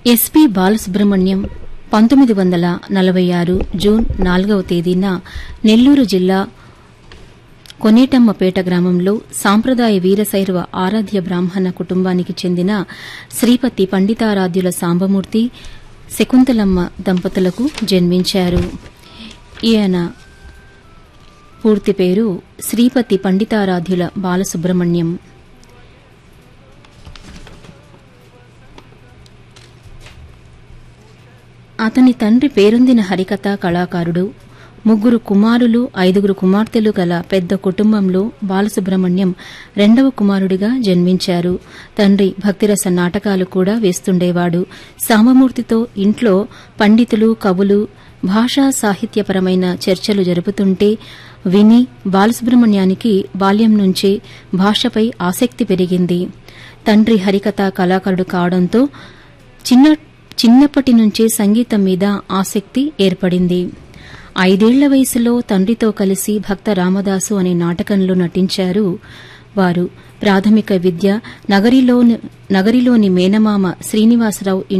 SP Balasubrahmanyam పంతొమ్మిది వందల నలభై ఆరు జూన్ నాలుగవ తేదీన నెల్లూరు జిల్లా కొనేటమ్మపేట గ్రామంలో సాంప్రదాయ వీరశైవ ఆరాధ్య బ్రాహ్మణ కుటుంబానికి చెందిన శ్రీపతి పండితారాధ్యుల సాంబమూర్తి శకుంతలమ్మ దంపతులకు జన్మించారు ఈయన పూర్తి పేరు శ్రీపతి పండితారాధ్యుల బాలసుబ్రహ్మణ్యం అతని తండ్రి పేరొందిన హరికథ కళాకారుడు ముగ్గురు కుమారులు ఐదుగురు కుమార్తెలు గల పెద్ద కుటుంబంలో బాలసుబ్రహ్మణ్యం రెండవ కుమారుడిగా జన్మించారు తండ్రి భక్తిరస నాటకాలు కూడా వేస్తుండేవాడు సాంబమూర్తితో ఇంట్లో పండితులు కవులు భాషా సాహిత్యపరమైన చర్చలు జరుపుతుంటే విని బాలసుబ్రహ్మణ్యానికి బాల్యం నుంచే భాషపై ఆసక్తి పెరిగింది తండ్రి హరికథ కళాకారుడు కావడంతో చిన్న చిన్నప్పటి నుంచే సంగీతం మీద ఆసక్తి ఏర్పడింది ఐదేళ్ల వయసులో తండ్రితో కలిసి భక్త రామదాసు అనే నాటకంలో నటించారు వారు ప్రాథమిక విద్య నగరిలోని నగరిలోని మేనమామ శ్రీనివాసరావు